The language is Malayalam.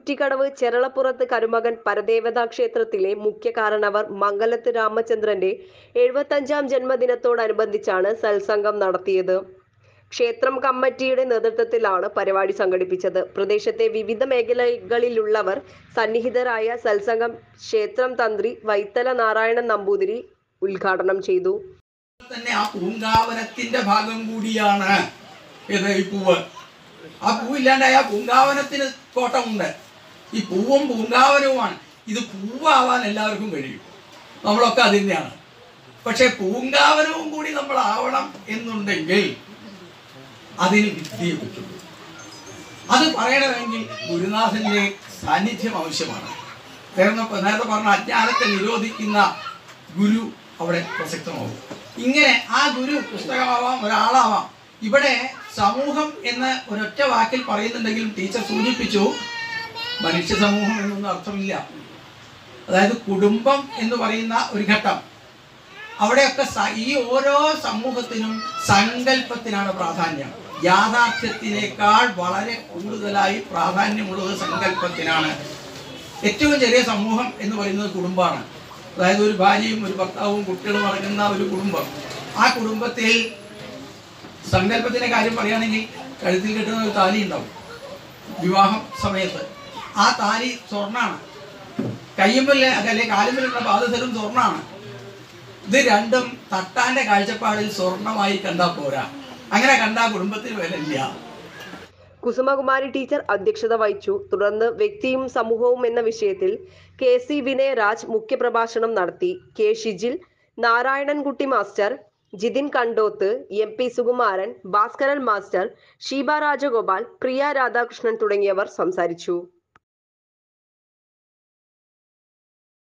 കുറ്റിക്കടവ് ചെറളപ്പുറത്ത് കരുമകൻ പരദേവതാ ക്ഷേത്രത്തിലെ മുഖ്യ കാരണവർ മംഗലത്ത് രാമചന്ദ്രന്റെ എഴുപത്തഞ്ചാം ജന്മദിനത്തോടനുബന്ധിച്ചാണ് സത്സംഗം നടത്തിയത് ക്ഷേത്രം കമ്മിറ്റിയുടെ നേതൃത്വത്തിലാണ് പരിപാടി സംഘടിപ്പിച്ചത് പ്രദേശത്തെ വിവിധ മേഖലകളിലുള്ളവർ സന്നിഹിതരായ സത്സംഗം ക്ഷേത്രം തന്ത്രി വൈത്തല നാരായണൻ നമ്പൂതിരി ഉദ്ഘാടനം ചെയ്തു തന്നെ ആ പൂങ്കാവനത്തിന്റെ ഭാഗം കൂടിയാണ് ഇത് ഈ പൂവ് ആ പൂവില്ലാണ്ടായ ആ പൂങ്കാവനത്തിന് കോട്ടമുണ്ട് ഈ പൂവും പൂങ്കാവനവുമാണ് ഇത് പൂവാവാൻ എല്ലാവർക്കും കഴിയും നമ്മളൊക്കെ അത് തന്നെയാണ് പക്ഷെ പൂങ്കാവനവും കൂടി നമ്മൾ ആവണം എന്നുണ്ടെങ്കിൽ അതിന് വിദ്യയെ പറ്റുള്ളൂ അത് പറയണമെങ്കിൽ ഗുരുനാഥന്റെ സാന്നിധ്യം ആവശ്യമാണ് കാരണം ഇപ്പൊ നേരത്തെ പറഞ്ഞ അജ്ഞാനത്തെ നിരോധിക്കുന്ന ഗുരു അവിടെ പ്രസക്തമാവും ഇങ്ങനെ ആ ഗുരു പുസ്തകമാവാം ഒരാളാവാം ഇവിടെ സമൂഹം എന്ന് ഒരൊറ്റ വാക്കിൽ പറയുന്നുണ്ടെങ്കിലും ടീച്ചർ സൂചിപ്പിച്ചു മനുഷ്യ സമൂഹം എന്നൊന്നും അർത്ഥമില്ല അതായത് കുടുംബം എന്ന് പറയുന്ന ഒരു ഘട്ടം അവിടെയൊക്കെ സ- ഈ ഓരോ സമൂഹത്തിനും സങ്കല്പത്തിനാണ് പ്രാധാന്യം യാഥാർത്ഥ്യത്തിനേക്കാൾ വളരെ കൂടുതലായി പ്രാധാന്യമുള്ളത് സങ്കല്പത്തിനാണ് ഏറ്റവും ചെറിയ സമൂഹം എന്ന് പറയുന്നത് കുടുംബമാണ് അതായത് ഒരു ഭാര്യയും ഒരു ഭർത്താവും കുട്ടികളും അടങ്ങുന്ന ഒരു കുടുംബം ആ കുടുംബത്തിൽ സങ്കല്പത്തിന്റെ കാര്യം പറയുകയാണെങ്കിൽ കഴുത്തിൽ കെട്ടുന്ന ഒരു താലി ഉണ്ടാവും വിവാഹം സമയത്ത് ആ താലി സ്വർണ്ണാണ് കയ്യുമ്പിൽ അതല്ലെ കാലുമ്പിലുള്ള പാദസരം സ്വർണ്ണാണ് ഇത് രണ്ടും തട്ടാന്റെ കാഴ്ചപ്പാടിൽ സ്വർണമായി കണ്ടാ പോരാ അങ്ങനെ കണ്ടാ കുടുംബത്തിന് വിലയില്ല കുസുമകുമാരി ടീച്ചർ അധ്യക്ഷത വഹിച്ചു തുടർന്ന് വ്യക്തിയും സമൂഹവും എന്ന വിഷയത്തിൽ കെ സി വിനയരാജ് മുഖ്യപ്രഭാഷണം നടത്തി K Shijil Narayanankutty master Jithin Kandoth M P Sukumaran Bhaskaran master Sheeba Rajagopal Priya Radhakrishnan തുടങ്ങിയവർ സംസാരിച്ചു